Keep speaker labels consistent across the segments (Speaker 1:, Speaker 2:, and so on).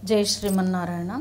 Speaker 1: జై శ్రీమన్నారాయణ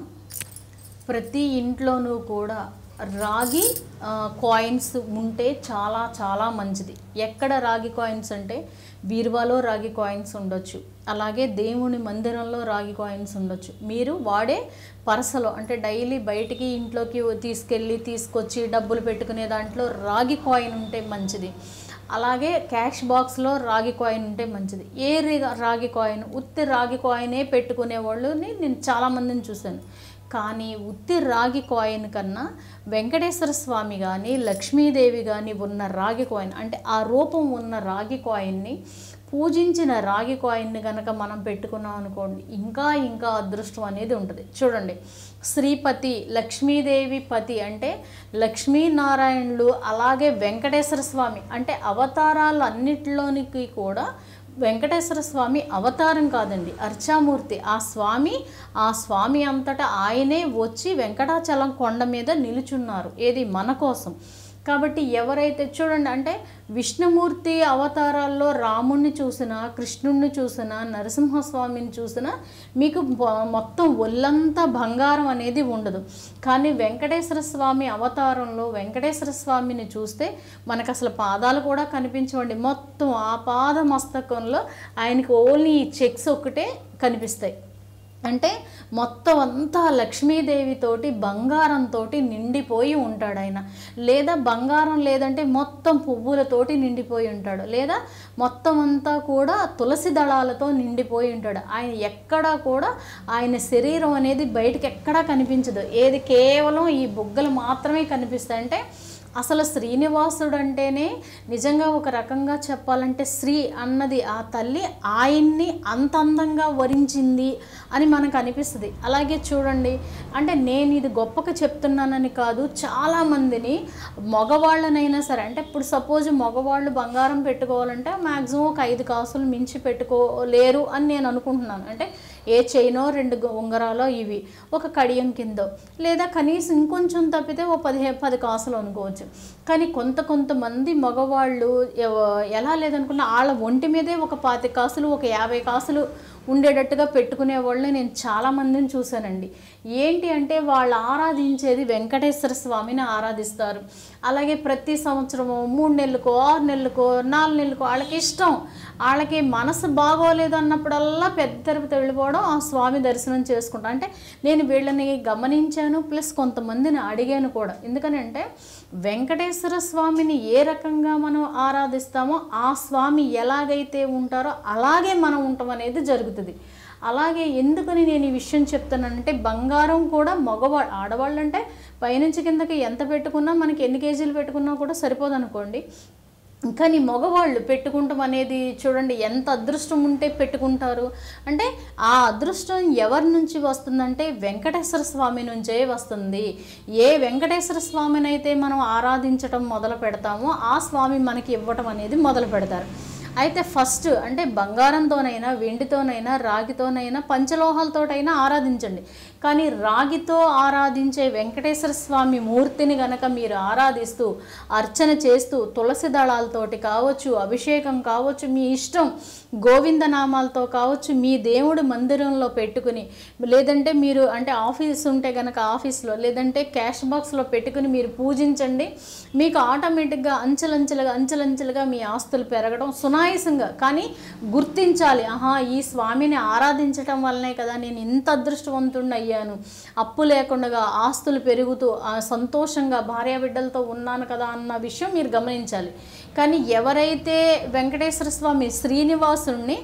Speaker 1: ప్రతి ఇంట్లోనూ కూడా రాగి ఆ, కాయిన్స్ ఉంటే చాలా చాలా మంచిది ఎక్కడ రాగి కాయిన్స్ అంటే బీరువాలో రాగి కాయిన్స్ ఉండొచ్చు అలాగే దేవుని మందిరంలో రాగి కాయిన్స్ ఉండొచ్చు మీరు వాడే పరసలో అంటే డైలీ బయటికి ఇంట్లోకి తీసుకెళ్ళి తీసుకొచ్చి డబ్బులు పెట్టుకునే దాంట్లో రాగి కాయిన్ ఉంటే మంచిది అలాగే క్యాష్ బాక్స్లో రాగి కాయిన్ ఉంటే మంచిది ఏ రి- రాగి కాయిన్ ఉత్తి రాగి కాయినే పెట్టుకునే వాళ్ళని నేను చాలామందిని చూశాను కానీ ఉత్తి రాగి కాయిన్ కన్నా వెంకటేశ్వర స్వామి కానీ లక్ష్మీదేవి కానీ ఉన్న రాగి కాయిన్ అంటే ఆ రూపం ఉన్న రాగి కాయిన్ని పూజించిన రాగి కాయిన్ని కనుక మనం పెట్టుకున్నాం అనుకోండి ఇంకా ఇంకా అదృష్టం అనేది ఉంటుంది చూడండి శ్రీపతి లక్ష్మీదేవి పతి అంటే లక్ష్మీనారాయణులు అలాగే వెంకటేశ్వర స్వామి అంటే అవతారాలు అన్నిటిలోనికి కూడా వెంకటేశ్వర స్వామి అవతారం కాదండి అర్చామూర్తి ఆ స్వామి ఆ స్వామి అంతటా ఆయనే వచ్చి వెంకటాచలం కొండ మీద నిలుచున్నారు ఏది మన కోసం కాబట్టి ఎవరైతే చూడండి అంటే విష్ణుమూర్తి అవతారాల్లో రాముణ్ణి చూసినా కృష్ణుణ్ణి చూసినా నరసింహస్వామిని చూసినా మీకు బ- మొత్తం ఒళ్ళంతా బంగారం అనేది ఉండదు కానీ వెంకటేశ్వర స్వామి అవతారంలో వెంకటేశ్వర స్వామిని చూస్తే మనకు అసలు పాదాలు కూడా కనిపించవండి మొత్తం ఆ పాద మస్తకంలో ఆయనకి ఓన్లీ ఈ చెక్స్ ఒక్కటే కనిపిస్తాయి అంటే మొత్తం అంతా లక్ష్మీదేవితోటి బంగారంతో నిండిపోయి ఉంటాడు ఆయన లేదా బంగారం లేదంటే మొత్తం పువ్వులతోటి నిండిపోయి ఉంటాడు లేదా మొత్తం అంతా కూడా తులసి దళాలతో నిండిపోయి ఉంటాడు ఆయన ఎక్కడా కూడా ఆయన శరీరం అనేది బయటకు ఎక్కడా కనిపించదు ఏది కేవలం ఈ బుగ్గలు మాత్రమే కనిపిస్తాయి అంటే అసలు శ్రీనివాసుడు అంటేనే నిజంగా ఒక రకంగా చెప్పాలంటే శ్రీ అన్నది ఆ తల్లి ఆయన్ని అంత అందంగా వరించింది అని మనకు అనిపిస్తుంది అలాగే చూడండి అంటే నేను ఇది గొప్పగా చెప్తున్నానని కాదు చాలామందిని మగవాళ్ళనైనా సరే అంటే ఇప్పుడు సపోజ్ మగవాళ్ళు బంగారం పెట్టుకోవాలంటే మ్యాక్సిమం ఒక ఐదు కాసులు మించి పెట్టుకోలేరు అని నేను అనుకుంటున్నాను అంటే ఏ చైనో రెండు గ- ఉంగరాలో ఇవి ఒక కడియం కిందో లేదా కనీసం ఇంకొంచెం తప్పితే ఓ పదిహే పది కాసులు అనుకోవచ్చు కానీ కొంత కొంతమంది మగవాళ్ళు ఎవ- ఎలా లేదనుకున్నా వాళ్ళ ఒంటి మీదే ఒక పాతి కాసులు ఒక యాభై కాసులు ఉండేటట్టుగా పెట్టుకునే వాళ్ళని నేను చాలామందిని చూశానండి ఏంటి అంటే వాళ్ళు ఆరాధించేది వెంకటేశ్వర స్వామిని ఆరాధిస్తారు అలాగే ప్రతి సంవత్సరము మూడు నెలలకో ఆరు నెలలకో నాలుగు నెలలకో వాళ్ళకి ఇష్టం వాళ్ళకి మనసు బాగోలేదు అన్నప్పుడల్లా పెద్ద తిరుపతి వెళ్ళిపోవడం ఆ స్వామి దర్శనం చేసుకుంటాం అంటే నేను వీళ్ళని గమనించాను ప్లస్ కొంతమందిని అడిగాను కూడా ఎందుకనంటే వెంకటేశ్వర స్వామిని ఏ రకంగా మనం ఆరాధిస్తామో ఆ స్వామి ఎలాగైతే ఉంటారో అలాగే మనం ఉంటాం అనేది జరుగుతుంది అలాగే ఎందుకని నేను ఈ విషయం చెప్తానంటే బంగారం కూడా మగవాళ్ళు ఆడవాళ్ళు అంటే పైనుంచి కిందకి ఎంత పెట్టుకున్నా మనకి ఎన్ని కేజీలు పెట్టుకున్నా కూడా సరిపోదు అనుకోండి కానీ మగవాళ్ళు పెట్టుకుంటాం అనేది చూడండి ఎంత అదృష్టం ఉంటే పెట్టుకుంటారు అంటే ఆ అదృష్టం ఎవరి నుంచి వస్తుందంటే వెంకటేశ్వర స్వామి నుంచే వస్తుంది ఏ వెంకటేశ్వర స్వామిని అయితే మనం ఆరాధించటం మొదలు పెడతామో ఆ స్వామి మనకి ఇవ్వటం అనేది మొదలు పెడతారు అయితే ఫస్ట్ అంటే బంగారంతోనైనా వెండితోనైనా రాగితోనైనా పంచలోహాలతోటైనా ఆరాధించండి కానీ రాగితో ఆరాధించే వెంకటేశ్వర స్వామి మూర్తిని గనక మీరు ఆరాధిస్తూ అర్చన చేస్తూ తులసి దళాలతోటి కావచ్చు అభిషేకం కావచ్చు మీ ఇష్టం గోవింద నామాలతో కావచ్చు మీ దేవుడి మందిరంలో పెట్టుకుని లేదంటే మీరు అంటే ఆఫీస్ ఉంటే గనక ఆఫీస్లో లేదంటే క్యాష్ బాక్స్లో పెట్టుకుని మీరు పూజించండి మీకు ఆటోమేటిక్గా అంచెలంచెలుగా అంచెలంచెలుగా మీ ఆస్తులు పెరగడం సునాయాసంగా కానీ గుర్తించాలి ఆహా ఈ స్వామిని ఆరాధించటం వల్లనే కదా నేను ఇంత అదృష్టవంతుడిని అయ్యాను అప్పు లేకుండా ఆస్తులు పెరుగుతూ ఆ సంతోషంగా భార్యాబిడ్డలతో ఉన్నాను కదా అన్న విషయం మీరు గమనించాలి కానీ ఎవరైతే వెంకటేశ్వర స్వామి శ్రీనివాసుణ్ణి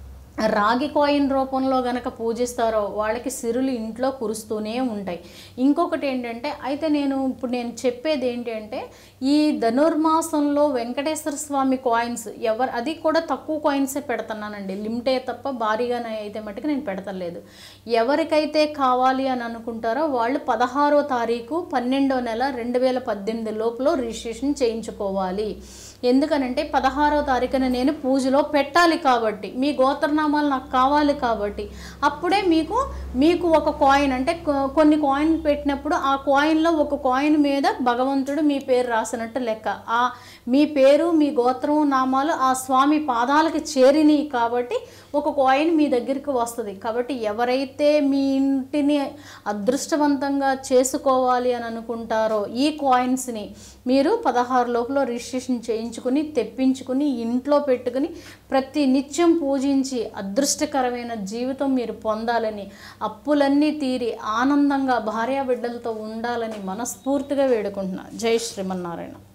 Speaker 1: రాగి కాయిన్ రూపంలో గనక పూజిస్తారో వాళ్ళకి సిరులు ఇంట్లో కురుస్తూనే ఉంటాయి ఇంకొకటి ఏంటంటే అయితే నేను ఇప్పుడు నేను చెప్పేది ఏంటి అంటే ఈ ధనుర్మాసంలో వెంకటేశ్వర స్వామి కాయిన్స్ ఎవరు అది కూడా తక్కువ కాయిన్సే పెడుతున్నానండి లిమిటే తప్ప భారీగా అయితే మటుకు నేను పెడతలేదు ఎవరికైతే కావాలి అని అనుకుంటారో వాళ్ళు పదహారో తారీఖు పన్నెండో నెల రెండు వేల పద్దెనిమిది లోపల రిజిస్ట్రేషన్ చేయించుకోవాలి ఎందుకనంటే పదహారో తారీఖున నేను పూజలో పెట్టాలి కాబట్టి మీ గోత్రనామాలు నాకు కావాలి కాబట్టి అప్పుడే మీకు మీకు ఒక కాయిన్ అంటే కొ- కొన్ని కాయిన్ పెట్టినప్పుడు ఆ కాయిన్లో ఒక కాయిన్ మీద భగవంతుడు మీ పేరు రాసినట్టు లెక్క ఆ మీ పేరు మీ గోత్రం నామాలు ఆ స్వామి పాదాలకి చేరినాయి కాబట్టి ఒక కాయిన్ మీ దగ్గరికి వస్తుంది కాబట్టి ఎవరైతే మీ ఇంటిని అదృష్టవంతంగా చేసుకోవాలి అని అనుకుంటారో ఈ కాయిన్స్ని మీరు పదహారు లోపల రిజిస్ట్రేషన్ చేయించుకుని తెప్పించుకుని ఇంట్లో పెట్టుకుని ప్రతి నిత్యం పూజించి అదృష్టకరమైన జీవితం మీరు పొందాలని అప్పులన్నీ తీరి ఆనందంగా భార్యాబిడ్డలతో ఉండాలని మనస్ఫూర్తిగా వేడుకుంటున్నా జై శ్రీమన్నారాయణ